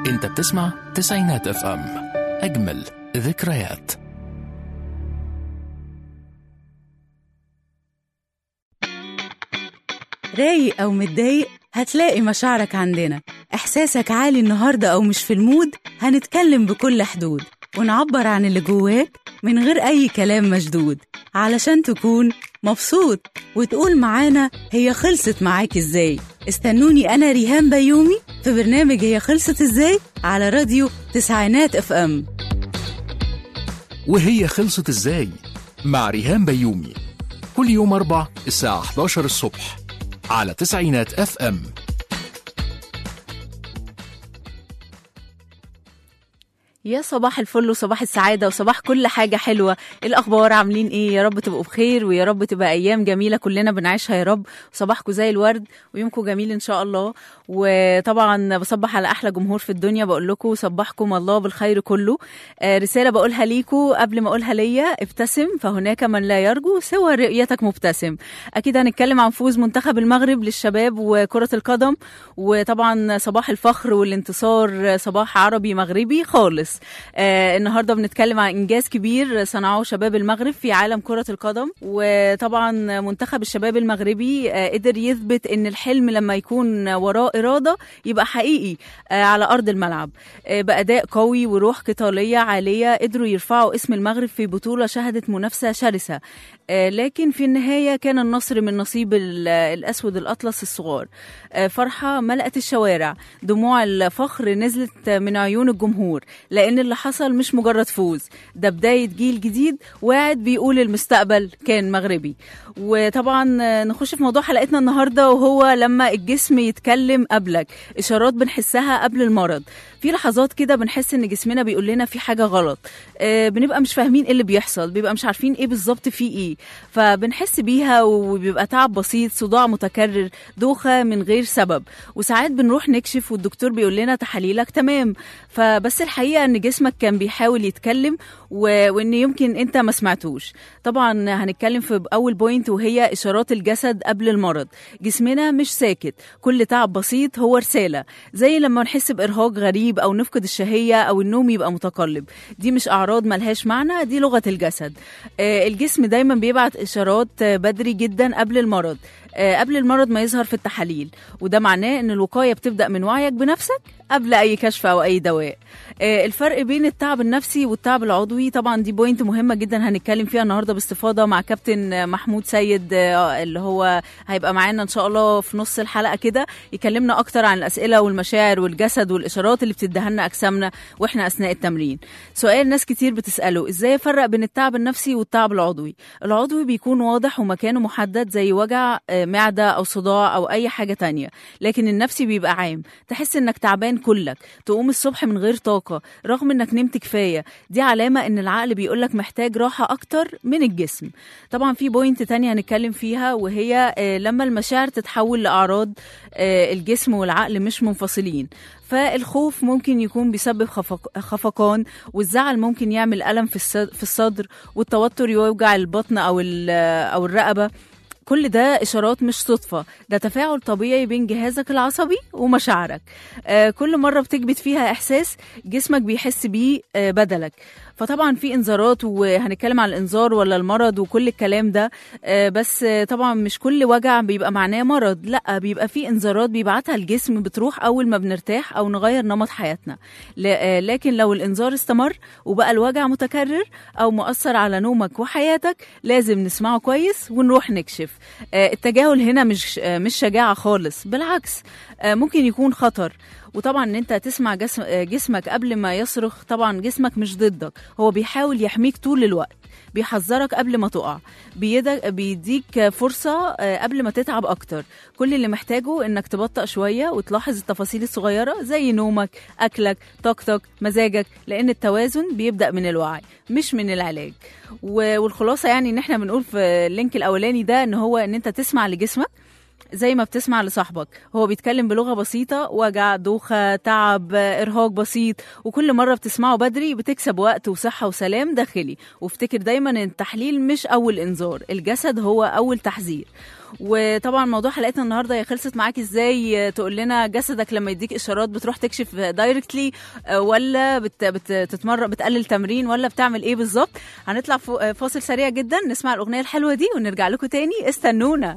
انت بتسمع تسعينات اف ام اجمل ذكريات رايق أو متضايق هتلاقي مشاعرك عندنا إحساسك عالي النهاردة أو مش في المود هنتكلم بكل حدود ونعبر عن اللي جواك من غير أي كلام مشدود علشان تكون مبسوط وتقول معانا هي خلصت معاك إزاي استنوني أنا ريهام بيومي في برنامج هي خلصت إزاي على راديو تسعينات اف ام وهي خلصت ازاي مع ريهام بيومي كل يوم أربع الساعة 11 الصبح على تسعينات اف ام يا صباح الفل وصباح السعادة وصباح كل حاجة حلوة إيه الأخبار عاملين إيه يا رب تبقوا بخير ويا رب تبقى أيام جميلة كلنا بنعيشها يا رب صباحكم زي الورد ويومكم جميل إن شاء الله وطبعا بصبح على أحلى جمهور في الدنيا بقول لكم صبحكم الله بالخير كله آه رسالة بقولها ليكم قبل ما أقولها ليا ابتسم فهناك من لا يرجو سوى رؤيتك مبتسم أكيد هنتكلم عن فوز منتخب المغرب للشباب وكرة القدم وطبعا صباح الفخر والانتصار صباح عربي مغربي خالص آه النهارده بنتكلم عن انجاز كبير صنعه شباب المغرب في عالم كره القدم وطبعا منتخب الشباب المغربي آه قدر يثبت ان الحلم لما يكون وراه اراده يبقى حقيقي آه على ارض الملعب آه باداء قوي وروح قتاليه عاليه قدروا يرفعوا اسم المغرب في بطوله شهدت منافسه شرسه آه لكن في النهايه كان النصر من نصيب ال- الاسود الاطلس الصغار آه فرحه ملأت الشوارع دموع الفخر نزلت من عيون الجمهور لان اللي حصل مش مجرد فوز ده بدايه جيل جديد واعد بيقول المستقبل كان مغربي وطبعا آه، نخش في موضوع حلقتنا النهارده وهو لما الجسم يتكلم قبلك اشارات بنحسها قبل المرض في لحظات كده بنحس ان جسمنا بيقول لنا في حاجه غلط آه، بنبقى مش فاهمين ايه اللي بيحصل بيبقى مش عارفين ايه بالظبط في ايه فبنحس بيها وبيبقى تعب بسيط صداع متكرر دوخه من غير سبب وساعات بنروح نكشف والدكتور بيقول لنا تحاليلك تمام فبس الحقيقه ان جسمك كان بيحاول يتكلم و... وان يمكن انت ما سمعتوش طبعا هنتكلم في اول بوينت وهي اشارات الجسد قبل المرض جسمنا مش ساكت كل تعب بسيط هو رساله زي لما نحس بارهاق غريب او نفقد الشهيه او النوم يبقى متقلب دي مش اعراض ملهاش معنى دي لغه الجسد آه، الجسم دايما بيبعت اشارات آه، بدري جدا قبل المرض آه، قبل المرض ما يظهر في التحاليل وده معناه ان الوقايه بتبدا من وعيك بنفسك قبل اي كشف او اي دواء آه، الفرق بين التعب النفسي والتعب العضوي طبعا دي بوينت مهمه جدا هنتكلم فيها النهارده باستفاضه مع كابتن آه، محمود سيد آه، اللي هو هيبقى معانا ان شاء الله في نص الحلقه كده يكلمنا اكتر عن الاسئله والمشاعر والجسد والاشارات اللي بتديها لنا اجسامنا واحنا اثناء التمرين سؤال ناس كتير بتساله ازاي افرق بين التعب النفسي والتعب العضوي العضوي بيكون واضح ومكانه محدد زي وجع آه، معده او صداع او اي حاجه تانية لكن النفسي بيبقى عام تحس انك تعبان كلك تقوم الصبح من غير طاقه رغم انك نمت كفايه دي علامه ان العقل بيقولك محتاج راحه اكتر من الجسم طبعا في بوينت تانية هنتكلم فيها وهي آه، لما المشاعر تتحول لاعراض آه، الجسم والعقل مش منفصلين فالخوف ممكن يكون بيسبب خفق خفقان والزعل ممكن يعمل ألم في الصد- في الصدر والتوتر يوجع البطن أو ال- أو الرقبة كل ده اشارات مش صدفه ده تفاعل طبيعي بين جهازك العصبي ومشاعرك آه كل مره بتكبت فيها احساس جسمك بيحس بيه آه بدلك فطبعا في انذارات وهنتكلم عن الانذار ولا المرض وكل الكلام ده آه بس آه طبعا مش كل وجع بيبقى معناه مرض لا بيبقى في انذارات بيبعتها الجسم بتروح اول ما بنرتاح او نغير نمط حياتنا ل- آه لكن لو الانذار استمر وبقى الوجع متكرر او مؤثر على نومك وحياتك لازم نسمعه كويس ونروح نكشف آه، التجاهل هنا مش آه، مش شجاعه خالص بالعكس آه، ممكن يكون خطر وطبعا ان انت تسمع جسم آه، جسمك قبل ما يصرخ طبعا جسمك مش ضدك هو بيحاول يحميك طول الوقت بيحذرك قبل ما تقع بيدك بيديك فرصة آه، قبل ما تتعب أكتر كل اللي محتاجه إنك تبطأ شوية وتلاحظ التفاصيل الصغيرة زي نومك أكلك طاقتك مزاجك لأن التوازن بيبدأ من الوعي مش من العلاج و- والخلاصة يعني إن إحنا بنقول في اللينك الأولاني ده إن هو إن أنت تسمع لجسمك زي ما بتسمع لصاحبك هو بيتكلم بلغة بسيطة وجع دوخة تعب إرهاق بسيط وكل مرة بتسمعه بدري بتكسب وقت وصحة وسلام داخلي وافتكر دايما ان التحليل مش أول إنذار الجسد هو أول تحذير وطبعا موضوع حلقتنا النهارده هي خلصت معاك ازاي تقول لنا جسدك لما يديك اشارات بتروح تكشف دايركتلي ولا بت بتتمرن بتقلل تمرين ولا بتعمل ايه بالظبط هنطلع فو- فاصل سريع جدا نسمع الاغنيه الحلوه دي ونرجع لكم تاني استنونا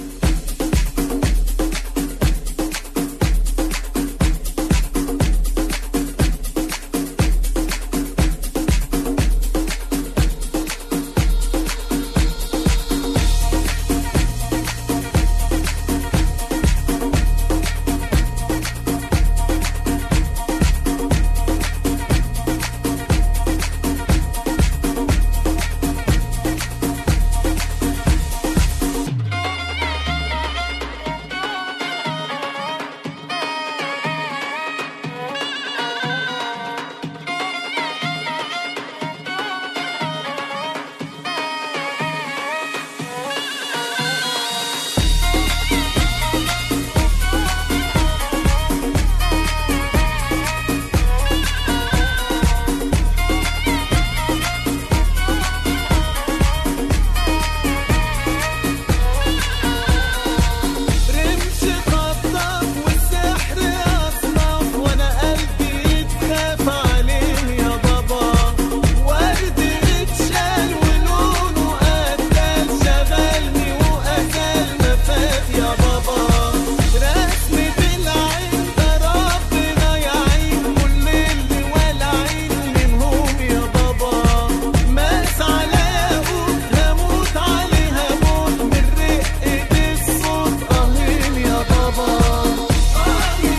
رمش خطاف والسحر أصناف وأنا قلبي يتخاف عليه يا بابا ورد اتشال ولونه قتل شغلني وقتل ما فات يا بابا رسمة العين ده ربنا يعين كل اللي والعين منهم يا بابا ماس عليا قوت هموت عليها موت من رقة الصوت قهين يا بابا من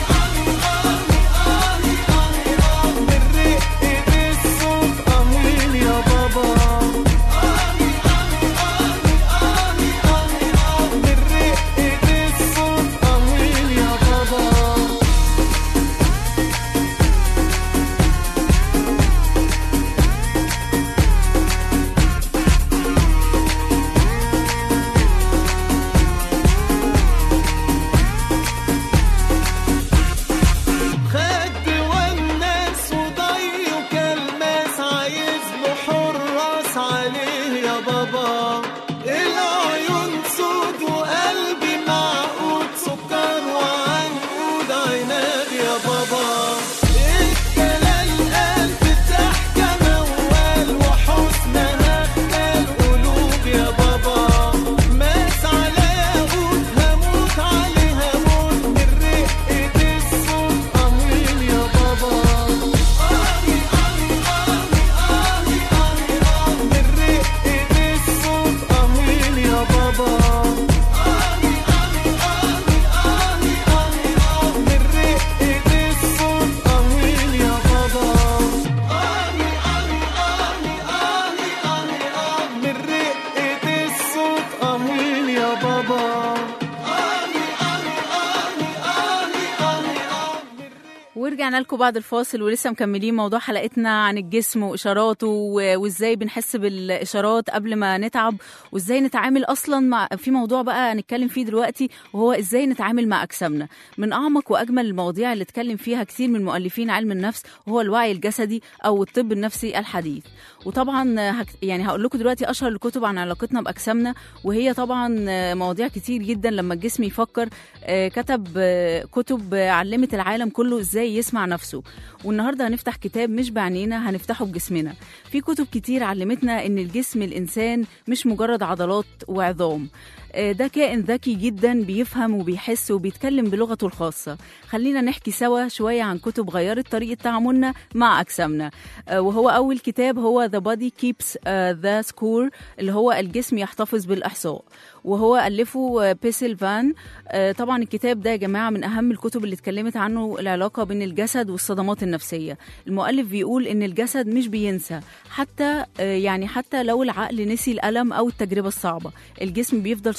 رقة الصوت قهين يا بابا من رقة الصوت قهين يا بابا خد والناس وضي وكلماس عايز له حراس عليه يا بابا العيون سود وقلبي معقود سكر وعنقود عناد يا بابا الكلام قلب ضحكة موال وحسنها خلال قلوب يا بابا ماس على ياقوت هموت عليها موت من رقة الصوت قهين يا بابا من رقة الصوت قهين يا بابا من رقة الصوت قهين يا بابا من رقة الصوت قهين يا بابا ورجعنا لكم بعد الفاصل ولسه مكملين موضوع حلقتنا عن الجسم واشاراته و- وازاي بنحس بالاشارات قبل ما نتعب وازاي نتعامل اصلا مع في موضوع بقى هنتكلم فيه دلوقتي وهو ازاي نتعامل مع اجسامنا من اعمق واجمل المواضيع اللي اتكلم فيها كتير من مؤلفين علم النفس وهو الوعي الجسدي او الطب النفسي الحديث وطبعا هك يعني هقول لكم دلوقتي اشهر الكتب عن علاقتنا باجسامنا وهي طبعا مواضيع كتير جدا لما الجسم يفكر آه، كتب آه، كتب آه، علمت العالم كله ازاي يسمع نفسه والنهارده هنفتح كتاب مش بعينينا هنفتحه بجسمنا في كتب كتير علمتنا ان الجسم الانسان مش مجرد عضلات وعظام آه، ده كائن ذكي جدا بيفهم وبيحس وبيتكلم بلغته الخاصة خلينا نحكي سوا شوية عن كتب غيرت طريقة تعاملنا مع أجسامنا آه، وهو أول كتاب هو The Body Keeps آه، the Score اللي هو الجسم يحتفظ بالإحصاء وهو ألفه آه، بيسل فان آه، طبعا الكتاب ده يا جماعة من أهم الكتب اللي اتكلمت عنه العلاقة بين الجسد والصدمات النفسية المؤلف بيقول إن الجسد مش بينسى حتى آه، يعني حتى لو العقل نسي الألم أو التجربة الصعبة الجسم بيفضل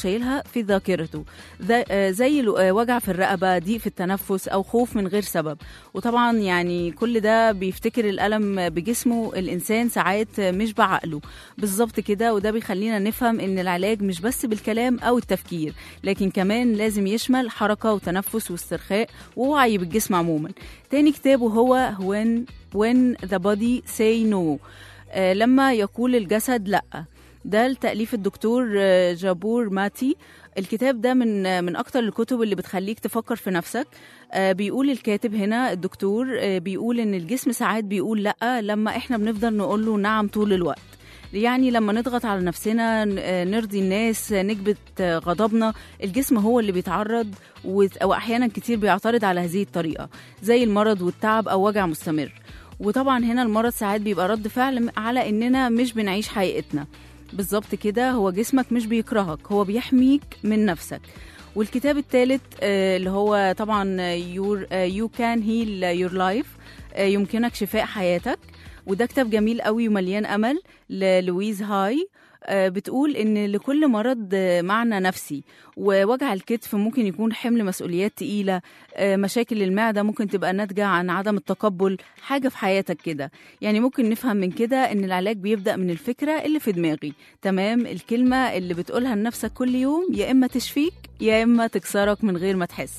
شايلها في ذاكرته ده- آه، زي ال- آه، وجع في الرقبة ضيق في التنفس أو خوف من غير سبب وطبعا يعني كل ده بيفتكر الألم بجسمه الإنسان ساعات مش بعقله بالظبط كده وده بيخلينا نفهم إن العلاج مش بس بالكلام أو التفكير لكن كمان لازم يشمل حركة وتنفس واسترخاء ووعي بالجسم عموما تاني كتابه هو when, when the body say no آه، لما يقول الجسد لأ ده لتأليف الدكتور آه، جابور ماتي الكتاب ده من آه، من أكتر الكتب اللي بتخليك تفكر في نفسك آه، بيقول الكاتب هنا الدكتور آه، بيقول إن الجسم ساعات بيقول لأ لما إحنا بنفضل نقول له نعم طول الوقت يعني لما نضغط على نفسنا ن- آه، نرضي الناس آه، نكبت آه، غضبنا الجسم هو اللي بيتعرض وت- أو أحيانا كتير بيعترض على هذه الطريقة زي المرض والتعب أو وجع مستمر وطبعا هنا المرض ساعات بيبقى رد فعل على إننا مش بنعيش حقيقتنا بالظبط كده هو جسمك مش بيكرهك هو بيحميك من نفسك والكتاب الثالث اللي هو طبعا يور يو كان هيل يور لايف يمكنك شفاء حياتك وده كتاب جميل قوي ومليان امل للويز هاي آه، بتقول ان لكل مرض آه، معنى نفسي ووجع الكتف ممكن يكون حمل مسؤوليات تقيله آه، مشاكل المعده ممكن تبقى ناتجه عن عدم التقبل حاجه في حياتك كده يعني ممكن نفهم من كده ان العلاج بيبدا من الفكره اللي في دماغي تمام الكلمه اللي بتقولها لنفسك كل يوم يا اما تشفيك يا اما تكسرك من غير ما تحس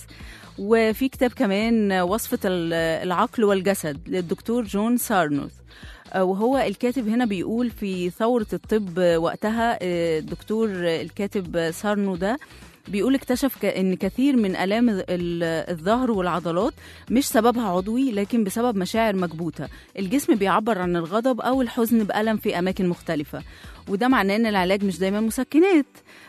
وفي كتاب كمان وصفة ال- العقل والجسد للدكتور جون سارنوث آه، وهو الكاتب هنا بيقول في ثورة الطب وقتها آه، الدكتور الكاتب سارنو ده بيقول اكتشف ك- ان كثير من الام ال- الظهر والعضلات مش سببها عضوي لكن بسبب مشاعر مكبوته الجسم بيعبر عن الغضب او الحزن بالم في اماكن مختلفه وده معناه ان العلاج مش دايما مسكنات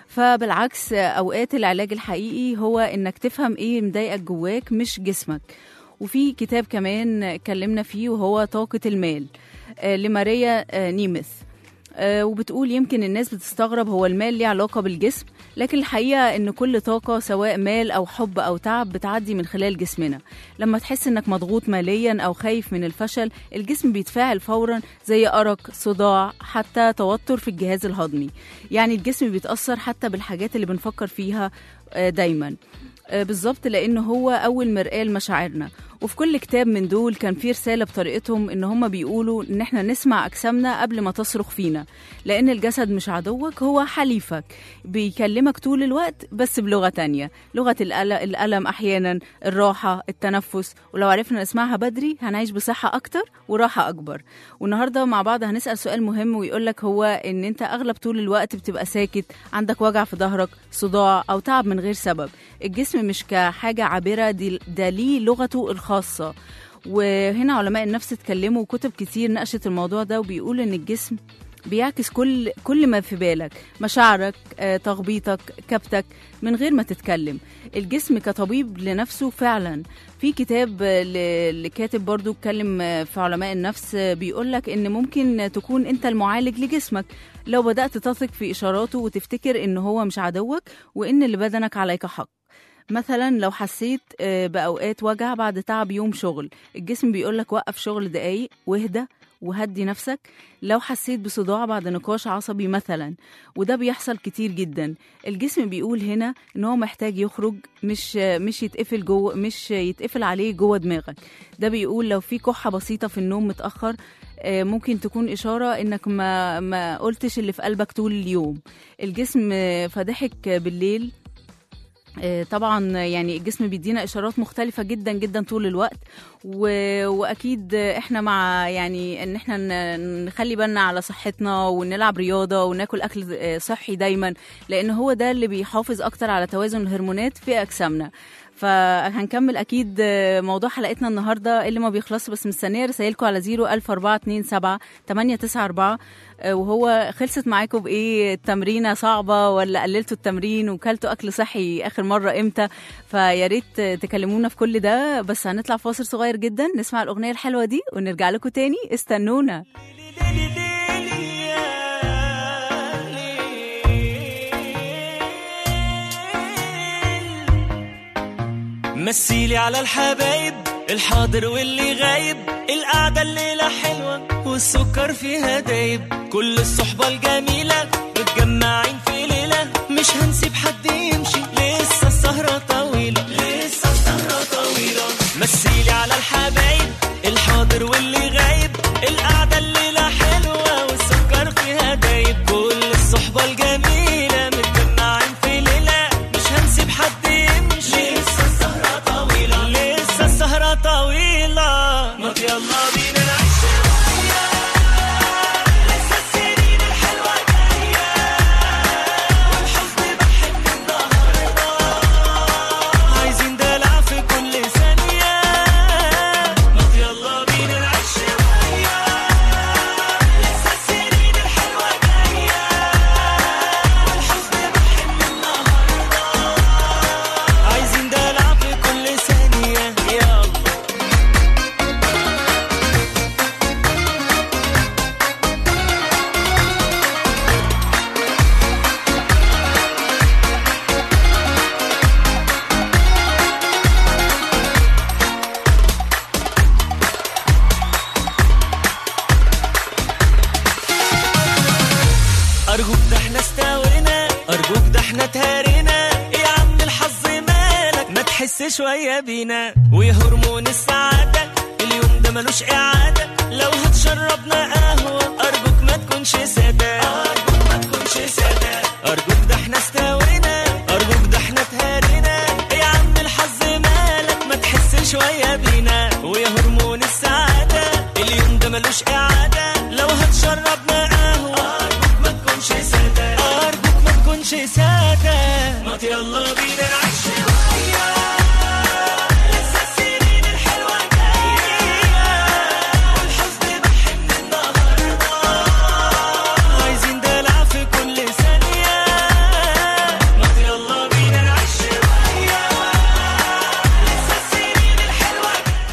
فبالعكس اوقات العلاج الحقيقي هو انك تفهم ايه مضايقك جواك مش جسمك وفي كتاب كمان اتكلمنا فيه وهو طاقة المال آه، لماريا آه، نيمث آه، وبتقول يمكن الناس بتستغرب هو المال ليه علاقة بالجسم لكن الحقيقة ان كل طاقة سواء مال او حب او تعب بتعدي من خلال جسمنا لما تحس انك مضغوط ماليا او خايف من الفشل الجسم بيتفاعل فورا زي أرق صداع حتى توتر في الجهاز الهضمي يعني الجسم بيتأثر حتى بالحاجات اللي بنفكر فيها آه، دايما آه، بالظبط لان هو اول مرآة لمشاعرنا وفي كل كتاب من دول كان فيه رسالة بطريقتهم ان هم بيقولوا ان احنا نسمع اجسامنا قبل ما تصرخ فينا لان الجسد مش عدوك هو حليفك بيكلمك طول الوقت بس بلغة تانية لغة الأل- الألم احيانا الراحة التنفس ولو عرفنا نسمعها بدري هنعيش بصحة اكتر وراحة اكبر والنهاردة مع بعض هنسأل سؤال مهم ويقولك هو ان انت اغلب طول الوقت بتبقى ساكت عندك وجع في ظهرك صداع او تعب من غير سبب الجسم مش كحاجة عابرة دي ده ليه لغته الخاصة وهنا علماء النفس اتكلموا وكتب كتير ناقشت الموضوع ده وبيقول ان الجسم بيعكس كل كل ما في بالك مشاعرك آه، تخبيطك كبتك من غير ما تتكلم الجسم كطبيب لنفسه فعلا في كتاب آه، ل- لكاتب برضو اتكلم آه، في علماء النفس بيقول لك ان ممكن تكون انت المعالج لجسمك لو بدأت تثق في اشاراته وتفتكر ان هو مش عدوك وان لبدنك عليك حق مثلا لو حسيت آه، بأوقات وجع بعد تعب يوم شغل الجسم بيقولك وقف شغل دقايق واهدى وهدي نفسك لو حسيت بصداع بعد نقاش عصبي مثلا وده بيحصل كتير جدا الجسم بيقول هنا ان هو محتاج يخرج مش مش يتقفل جوه مش يتقفل عليه جوه دماغك ده بيقول لو في كحه بسيطه في النوم متاخر آه، ممكن تكون إشارة إنك ما ما قلتش اللي في قلبك طول اليوم الجسم آه، فضحك بالليل آه، طبعا يعني الجسم بيدينا اشارات مختلفه جدا جدا طول الوقت و... واكيد احنا مع يعني ان احنا ن- نخلي بالنا على صحتنا ونلعب رياضه وناكل اكل آه، صحي دايما لان هو ده اللي بيحافظ اكتر على توازن الهرمونات في اجسامنا فهنكمل اكيد آه، موضوع حلقتنا النهارده اللي ما بيخلص بس مستنيه رسائلكم على 00427 894 آه، وهو خلصت معاكم بايه التمرينه صعبه ولا قللتوا التمرين وكلتوا اكل صحي اخر مره امتى فيا ريت تكلمونا في كل ده بس هنطلع فاصل صغير جدا نسمع الاغنيه الحلوه دي ونرجع لكم تاني استنونا مثيلي على الحبايب الحاضر واللي غايب القعدة الليلة حلوة والسكر فيها دايب كل الصحبة الجميلة متجمعين في ليلة مش هنسيب حد يمشي لسه السهرة طويلة لسه السهرة طويلة مثيلي على الحبايب الحاضر واللي غايب القعدة الليلة حلوة والسكر فيها دايب كل الصحبة الجميلة متجمعين في ليلة مش هنسيب حد يمشي لسه السهرة طويلة لسه السهرة طويلة ما يلا بينا نعيش شوية لسه السنين الحلوة جاية والحزن بحن النهاردة عايزين دلع في كل ثانية ما يلا بينا نعيش شوية لسه السنين الحلوة جاية والحزن بحن النهاردة عايزين دلع في كل ثانية يلا أرجوك ده احنا استوينا أرجوك ده احنا تهارينا يا عم الحظ مالك ما تحس شوية بينا وهرمون السعادة اليوم ده ملوش إعادة لو هتشربنا قهوة أرجوك ما تكونش سادة أرجوك ما تكونش سادة أرجوك ده احنا استوينا أرجوك ده احنا تهارينا يا عم الحظ مالك ما تحس شوية بينا ويا هرمون السعادة اليوم ده ملوش إعادة لو هتشربنا قهوة أرجوك ما تكونش سادة أرجوك ما تكونش سادة ما يلا بينا نعيش شوية لسه السنين الحلوة جاية والحزن بحن النهاردة عايزين دلع في كل ثانية ما يلا بينا نعيش شوية لسه السنين الحلوة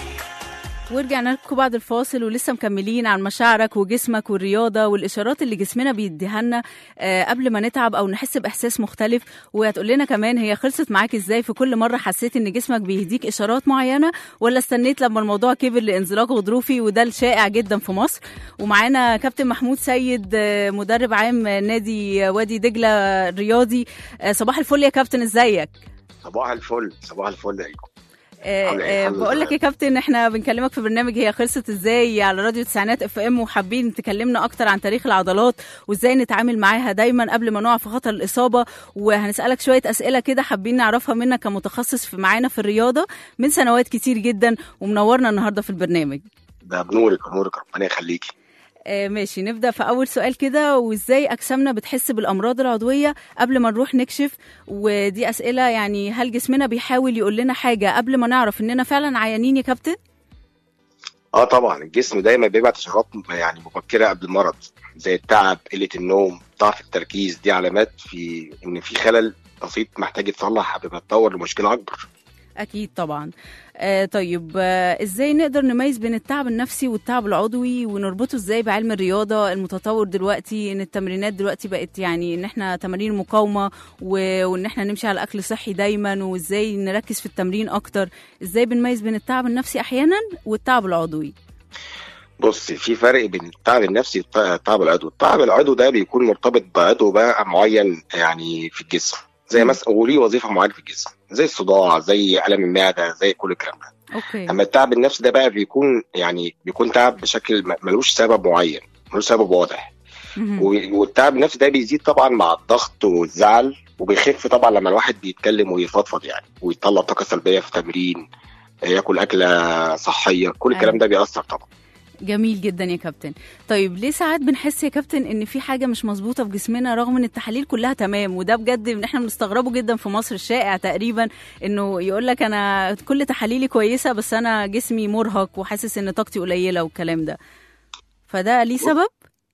ورجعنا لكم بعد الفاصل ولسه مكملين عن مشاعرك وجسمك والرياضه والاشارات اللي جسمنا بيديها لنا آه، قبل ما نتعب او نحس باحساس مختلف وهتقول لنا كمان هي خلصت معاك ازاي في كل مره حسيت ان جسمك بيهديك اشارات معينه ولا استنيت لما الموضوع كبر لانزلاق غضروفي وده الشائع جدا في مصر ومعانا كابتن محمود سيد آه، مدرب عام نادي وادي دجله الرياضي آه، صباح الفل يا كابتن ازيك صباح الفل صباح الفل عليكم آه، عامل إيه؟ آه، الحمد بقول لله. لك يا كابتن احنا بنكلمك في برنامج هي خلصت ازاي على راديو تسعينات اف ام وحابين تكلمنا اكتر عن تاريخ العضلات وازاي نتعامل معاها دايما قبل ما نقع في خطر الاصابه وهنسالك شويه اسئله كده حابين نعرفها منك كمتخصص في معانا في الرياضه من سنوات كتير جدا ومنورنا النهارده في البرنامج ده بنورك بنورك ربنا يخليكي آه ماشي نبدا في اول سؤال كده وازاي اجسامنا بتحس بالامراض العضويه قبل ما نروح نكشف ودي اسئله يعني هل جسمنا بيحاول يقول لنا حاجه قبل ما نعرف اننا فعلا عيانين يا كابتن اه طبعا الجسم دايما بيبعت اشارات يعني مبكره قبل المرض زي التعب قله النوم ضعف التركيز دي علامات في ان في خلل بسيط محتاج يتصلح قبل ما تتطور لمشكله اكبر اكيد طبعا آه طيب آه ازاي نقدر نميز بين التعب النفسي والتعب العضوي ونربطه ازاي بعلم الرياضه المتطور دلوقتي ان التمرينات دلوقتي بقت يعني ان احنا تمارين مقاومه و... وان احنا نمشي على اكل صحي دايما وازاي نركز في التمرين اكتر ازاي بنميز بين التعب النفسي احيانا والتعب العضوي بص في فرق بين التعب النفسي والتعب العضوي التعب العضوي ده بيكون مرتبط بعضو بقى معين يعني في الجسم زي مم. مثلا وليه وظيفه معينه في الجسم زي الصداع زي الم المعده زي كل الكلام ده اوكي اما التعب النفسي ده بقى بيكون يعني بيكون تعب بشكل م- ملوش سبب معين ملوش سبب واضح مهم. و- والتعب النفسي ده بيزيد طبعا مع الضغط والزعل وبيخف طبعا لما الواحد بيتكلم ويفضفض يعني ويطلع طاقه سلبيه في تمرين ياكل اكله صحيه كل الكلام أيوة. ده بيأثر طبعا جميل جدا يا كابتن طيب ليه ساعات بنحس يا كابتن ان في حاجه مش مظبوطه في جسمنا رغم ان التحاليل كلها تمام وده بجد ان احنا بنستغربه جدا في مصر الشائع تقريبا انه يقول لك انا كل تحاليلي كويسه بس انا جسمي مرهق وحاسس ان طاقتي قليله والكلام ده فده ليه سبب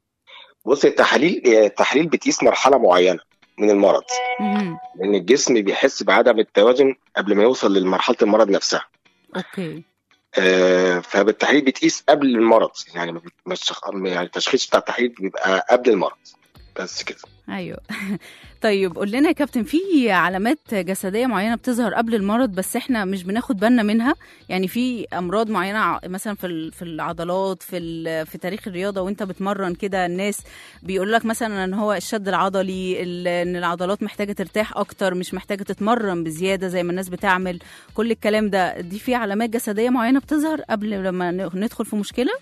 بص التحاليل التحاليل بتقيس مرحله معينه من المرض مهم. لان الجسم بيحس بعدم التوازن قبل ما يوصل لمرحله المرض نفسها اوكي آه، فبالتحليل بتقيس قبل المرض يعني ما بت- مش يعني التشخيص بتاع التحليل بيبقى قبل المرض بس كده ايوه طيب قول لنا يا كابتن في علامات جسديه معينه بتظهر قبل المرض بس احنا مش بناخد بالنا منها يعني في امراض معينه ع- مثلا في ال- في العضلات في ال- في تاريخ الرياضه وانت بتمرن كده الناس بيقول لك مثلا ان هو الشد العضلي ال- ان العضلات محتاجه ترتاح اكتر مش محتاجه تتمرن بزياده زي ما الناس بتعمل كل الكلام ده دي في علامات جسديه معينه بتظهر قبل لما ن- ندخل في مشكله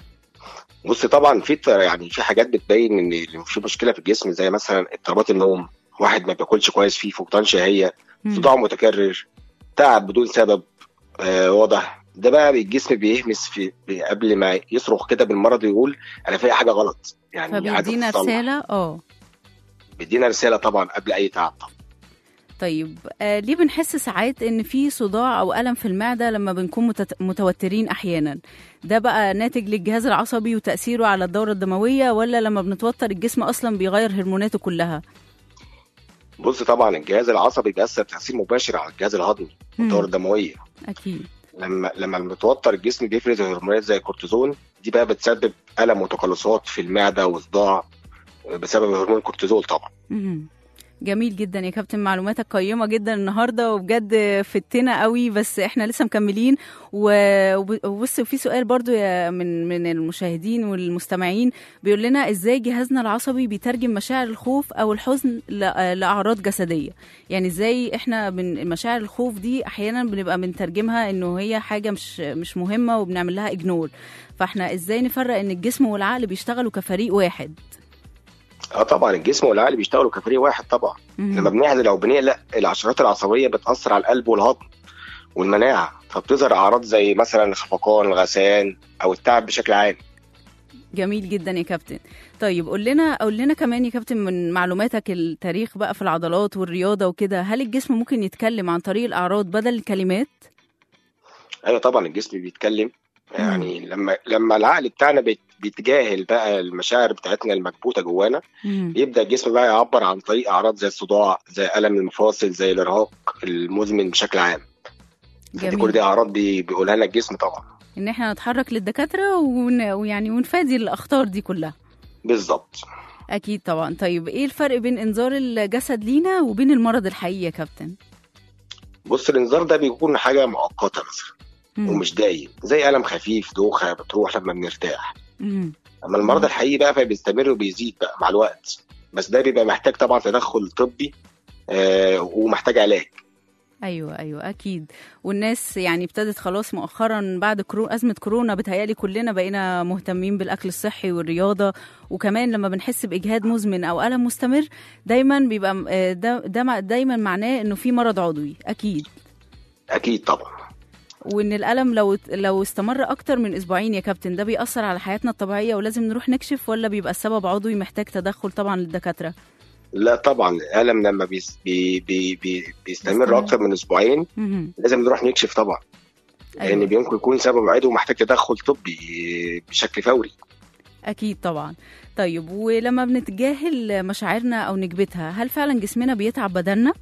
بص طبعا في ت- يعني في حاجات بتبين ان في مشكله في الجسم زي مثلا اضطرابات النوم واحد ما بياكلش كويس فيه فقدان شهيه مم. صداع متكرر تعب بدون سبب آه واضح ده بقى الجسم بيهمس في في- قبل ما يصرخ كده بالمرض ويقول انا في حاجه غلط يعني عايز فبيدينا أتصلح. رساله اه بيدينا رساله طبعا قبل اي تعب طبعا طيب آه ليه بنحس ساعات ان في صداع او الم في المعده لما بنكون متت- متوترين احيانا ده بقى ناتج للجهاز العصبي وتاثيره على الدوره الدمويه ولا لما بنتوتر الجسم اصلا بيغير هرموناته كلها بص طبعا الجهاز العصبي بيأثر تأثير مباشر على الجهاز الهضمي مم. والدورة الدموية اكيد لما لما المتوتر الجسم بيفرز هرمونات زي الكورتيزون دي بقى بتسبب ألم وتقلصات في المعدة وصداع بسبب هرمون الكورتيزول طبعا مهم. جميل جدا يا كابتن معلوماتك قيمة جدا النهاردة وبجد فتنا قوي بس احنا لسه مكملين و- وب- وبص في سؤال برضو يا من من المشاهدين والمستمعين بيقول لنا ازاي جهازنا العصبي بيترجم مشاعر الخوف او الحزن ل- لاعراض جسدية يعني ازاي احنا من مشاعر الخوف دي احيانا بنبقى بنترجمها انه هي حاجة مش مش مهمة وبنعمل لها اجنور فاحنا ازاي نفرق ان الجسم والعقل بيشتغلوا كفريق واحد اه طبعا الجسم والعقل بيشتغلوا كفريق واحد طبعا مهم. لما بنحزن او بنقلق العشرات العصبيه بتاثر على القلب والهضم والمناعه فبتظهر اعراض زي مثلا الخفقان الغثيان او التعب بشكل عام جميل جدا يا كابتن طيب قول لنا قول لنا كمان يا كابتن من معلوماتك التاريخ بقى في العضلات والرياضه وكده هل الجسم ممكن يتكلم عن طريق الاعراض بدل الكلمات ايوه طبعا الجسم بيتكلم يعني لما لما العقل بتاعنا بيت- بيتجاهل بقى المشاعر بتاعتنا المكبوته جوانا مم. يبدا الجسم بقى يعبر عن طريق اعراض زي الصداع زي الم المفاصل زي الارهاق المزمن بشكل عام دي كل جميل دي اعراض بي- بيقولها لنا الجسم طبعا ان احنا نتحرك للدكاتره ون... ويعني ونفادي الاخطار دي كلها بالظبط اكيد طبعا طيب ايه الفرق بين انذار الجسد لينا وبين المرض الحقيقي يا كابتن بص الانذار ده بيكون حاجه مؤقته مثلا مم. ومش دايم زي الم خفيف دوخه بتروح لما بنرتاح مم. اما المرض الحقيقي بقى فبيستمر وبيزيد بقى مع الوقت بس ده بيبقى محتاج طبعا تدخل طبي آه ومحتاج علاج ايوه ايوه اكيد والناس يعني ابتدت خلاص مؤخرا بعد كرو... ازمه كورونا بتهيالي كلنا بقينا مهتمين بالاكل الصحي والرياضه وكمان لما بنحس باجهاد مزمن او الم مستمر دايما بيبقى آه، ده, ده مع- دايما معناه انه في مرض عضوي اكيد اكيد طبعا وان الالم لو لو استمر اكتر من اسبوعين يا كابتن ده بيأثر على حياتنا الطبيعيه ولازم نروح نكشف ولا بيبقى السبب عضوي محتاج تدخل طبعا للدكاتره لا طبعا الالم لما بيس بي بي بي بيستمر بيستمر. اكتر من اسبوعين مهم. لازم نروح نكشف طبعا لان أيوة. بيمكن يكون سبب عضوي ومحتاج تدخل طبي بشكل فوري أكيد طبعا طيب ولما بنتجاهل مشاعرنا أو نكبتها هل فعلا جسمنا بيتعب بدلنا؟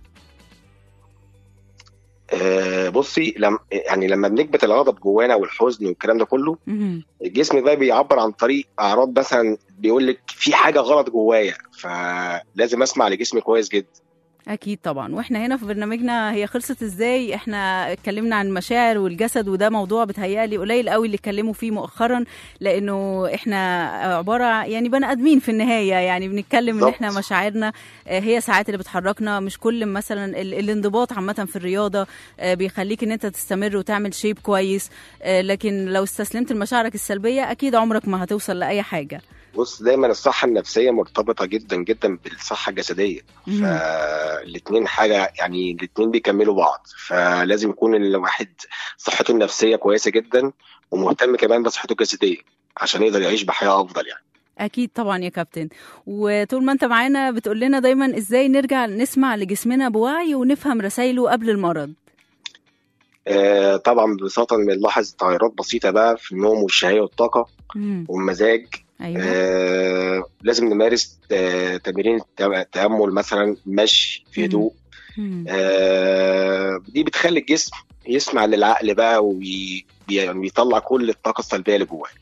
آه بصي لم يعني لما بنكبت الغضب جوانا والحزن والكلام ده كله مهم. الجسم بقى بيعبر عن طريق اعراض مثلا بيقول لك في حاجه غلط جوايا فلازم اسمع لجسمي كويس جدا أكيد طبعا وإحنا هنا في برنامجنا هي خلصت إزاي إحنا اتكلمنا عن المشاعر والجسد وده موضوع بتهيألي قليل قوي اللي اتكلموا فيه مؤخرا لأنه إحنا عبارة ع- يعني بني آدمين في النهاية يعني بنتكلم إن بالظبط. إحنا مشاعرنا آه، هي ساعات اللي بتحركنا مش كل مثلا ال- الانضباط عامة في الرياضة آه، بيخليك إن أنت تستمر وتعمل شيب كويس آه، لكن لو استسلمت لمشاعرك السلبية أكيد عمرك ما هتوصل لأي حاجة بص دايما الصحه النفسيه مرتبطه جدا جدا بالصحه الجسديه مم. فالاثنين حاجه يعني الاثنين بيكملوا بعض فلازم يكون الواحد صحته النفسيه كويسه جدا ومهتم كمان بصحته الجسديه عشان يقدر يعيش بحياه افضل يعني اكيد طبعا يا كابتن وطول ما انت معانا بتقول لنا دايما ازاي نرجع نسمع لجسمنا بوعي ونفهم رسائله قبل المرض آه طبعا ببساطه بنلاحظ تغيرات بسيطه بقى في النوم والشهيه والطاقه مم. والمزاج ايوه آه لازم نمارس آه تمارين الت- التامل مثلا مشي في مم. هدوء مم. آه دي بتخلي الجسم يسمع للعقل بقى ويطلع كل الطاقه السلبيه اللي جواه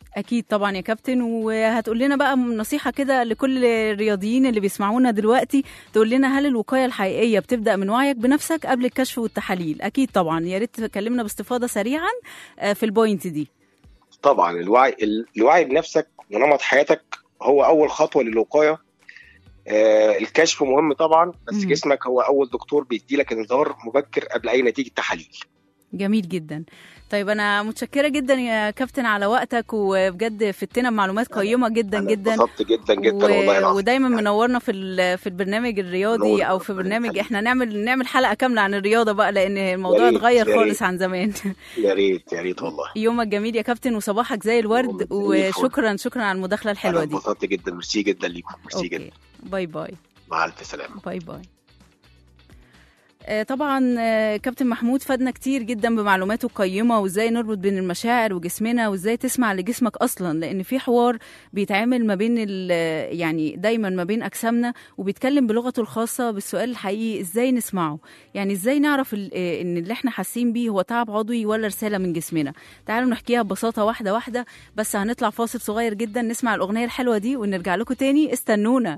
اكيد طبعا يا كابتن وهتقول لنا بقى نصيحه كده لكل الرياضيين اللي بيسمعونا دلوقتي تقول لنا هل الوقايه الحقيقيه بتبدا من وعيك بنفسك قبل الكشف والتحاليل اكيد طبعا يا ريت تكلمنا باستفاضه سريعا آه، في البوينت دي طبعا الوعي الوعي بنفسك ونمط حياتك هو اول خطوه للوقايه آه الكشف مهم طبعا بس مم. جسمك هو اول دكتور بيديلك انذار مبكر قبل اي نتيجه تحاليل جميل جدا طيب انا متشكره جدا يا كابتن على وقتك وبجد فدتنا بمعلومات قيمه جدا أنا جدا اتبسطت جدا جدا و- والله العظيم ودايما يعني منورنا في ال- في البرنامج الرياضي نور. او في ربنا برنامج يخليك. احنا نعمل نعمل حلقه كامله عن الرياضه بقى لان الموضوع يا ريت، اتغير يا خالص ريت. عن زمان يا ريت يا ريت والله يومك جميل يا كابتن وصباحك زي الورد والله زي الفل. وشكرا شكرا على المداخله الحلوه انا دي اتبسطت جدا ميرسي جدا ليكم ميرسي جدا اوكي باي باي مع الف سلامه باي باي آه، طبعا آه، كابتن محمود فادنا كتير جدا بمعلوماته القيمه وازاي نربط بين المشاعر وجسمنا وازاي تسمع لجسمك اصلا لان في حوار بيتعامل ما بين ال- يعني دايما ما بين اجسامنا وبيتكلم بلغته الخاصه بالسؤال الحقيقي ازاي نسمعه يعني ازاي نعرف ال- آه، ان اللي احنا حاسين بيه هو تعب عضوي ولا رساله من جسمنا تعالوا نحكيها ببساطه واحده واحده بس هنطلع فاصل صغير جدا نسمع الاغنيه الحلوه دي ونرجع لكم تاني استنونا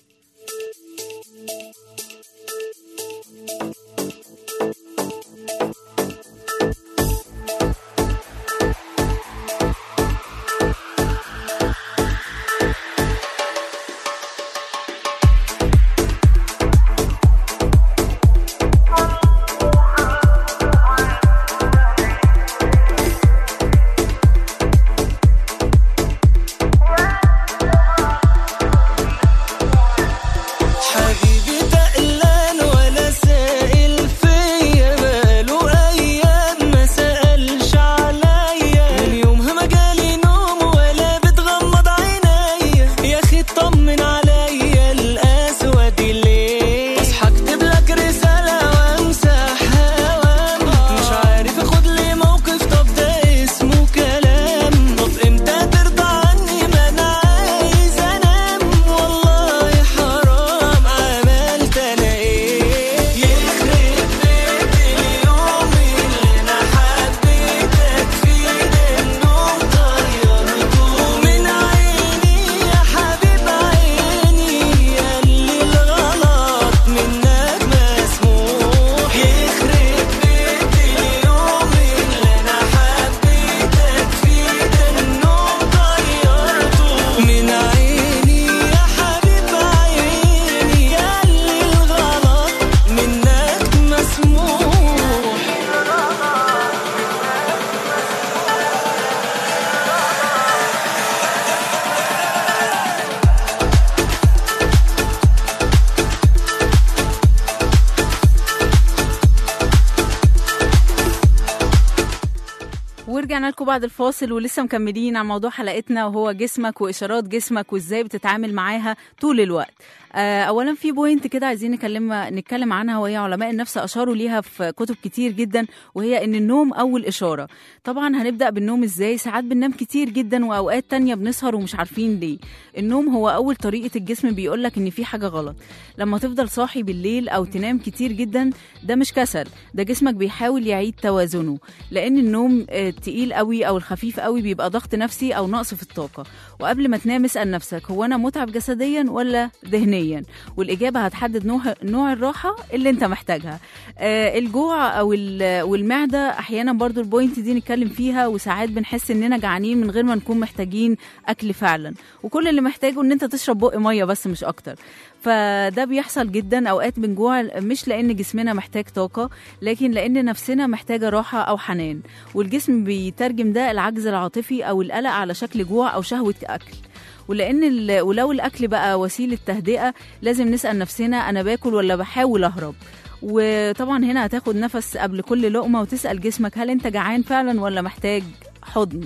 حبيبي تقلان ولا سائل فيا بقاله ايام ما سالش عليا من يومها ما جالي نوم ولا بتغمض عينيا يا اخي اطمن عليا الاسود ليه اصحى اكتب لك رساله وامسحها واموت مش عارف اخد لي موقف طب ده اسمه كلام طب امتى ترضى عني ما انا عايز انام والله حرام عملت انا ايه يخرب بيت اليوم اللي انا حبيتك فيه ده النوم طيرته من عيني يا حبيب عيني قال لي الغلط منك مسموح يخرب بيت اليوم اللي انا حبيتك فيه ده النوم طيرته من عيني يا حبيب عيني قال لي الغلط منك مسموح ورجعنا لكم بعد الفاصل ولسه مكملين عن موضوع حلقتنا وهو جسمك واشارات جسمك وازاي بتتعامل معاها طول الوقت آه، اولا في بوينت كده عايزين نكلم نتكلم عنها وهي علماء النفس اشاروا ليها في كتب كتير جدا وهي ان النوم اول اشاره طبعا هنبدا بالنوم ازاي ساعات بننام كتير جدا واوقات تانية بنسهر ومش عارفين ليه النوم هو اول طريقه الجسم بيقولك ان في حاجه غلط لما تفضل صاحي بالليل او تنام كتير جدا ده مش كسل ده جسمك بيحاول يعيد توازنه لان النوم آه، التقيل قوي او الخفيف قوي بيبقى ضغط نفسي او نقص في الطاقه وقبل ما تنام اسال نفسك هو انا متعب جسديا ولا ذهنيا والاجابه هتحدد نوع نوع الراحه اللي انت محتاجها آه، الجوع او ال- والمعده احيانا برضو البوينت دي نتكلم فيها وساعات بنحس اننا جعانين من غير ما نكون محتاجين اكل فعلا وكل اللي محتاجه ان انت تشرب بق ميه بس مش اكتر فده بيحصل جدا اوقات بنجوع مش لان جسمنا محتاج طاقه لكن لان نفسنا محتاجه راحه او حنان والجسم بيترجم ده العجز العاطفي او القلق على شكل جوع او شهوه اكل ولان ال- ولو الاكل بقى وسيله تهدئه لازم نسال نفسنا انا باكل ولا بحاول اهرب وطبعا هنا هتاخد نفس قبل كل لقمه وتسال جسمك هل انت جعان فعلا ولا محتاج حضن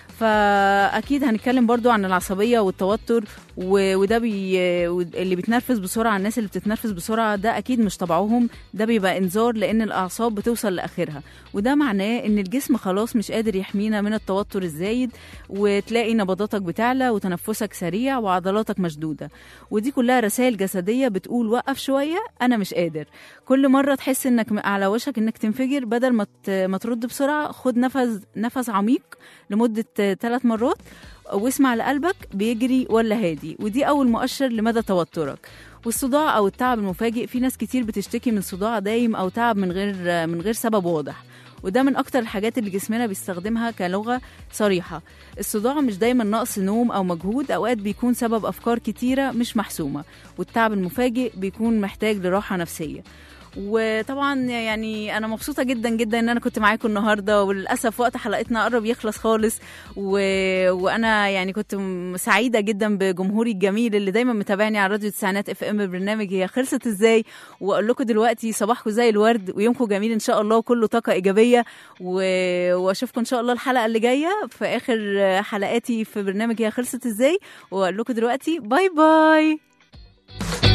فاكيد هنتكلم برضو عن العصبيه والتوتر و- وده بي اللي بيتنرفز بسرعه الناس اللي بتتنرفز بسرعه ده اكيد مش طبعهم ده بيبقى انذار لان الاعصاب بتوصل لاخرها وده معناه ان الجسم خلاص مش قادر يحمينا من التوتر الزايد وتلاقي نبضاتك بتعلى وتنفسك سريع وعضلاتك مشدوده ودي كلها رسائل جسديه بتقول وقف شويه انا مش قادر كل مره تحس انك م- على وشك انك تنفجر بدل ما ت- ما ترد بسرعه خد نفس نفس عميق لمده ثلاث مرات واسمع لقلبك بيجري ولا هادي ودي أول مؤشر لمدى توترك والصداع أو التعب المفاجئ في ناس كتير بتشتكي من صداع دايم أو تعب من غير من غير سبب واضح وده من أكتر الحاجات اللي جسمنا بيستخدمها كلغة صريحة الصداع مش دايما نقص نوم أو مجهود أوقات بيكون سبب أفكار كتيرة مش محسومة والتعب المفاجئ بيكون محتاج لراحة نفسية وطبعا يعني انا مبسوطه جدا جدا ان انا كنت معاكم النهارده وللاسف وقت حلقتنا قرب يخلص خالص و... وانا يعني كنت م- سعيده جدا بجمهوري الجميل اللي دايما متابعني على راديو تسعينات اف ام برنامج هي خلصت ازاي واقول لكم دلوقتي صباحكم زي الورد ويومكم جميل ان شاء الله وكله طاقه ايجابيه و... واشوفكم ان شاء الله الحلقه اللي جايه في اخر حلقاتي في برنامج هي خلصت ازاي واقول لكم دلوقتي باي باي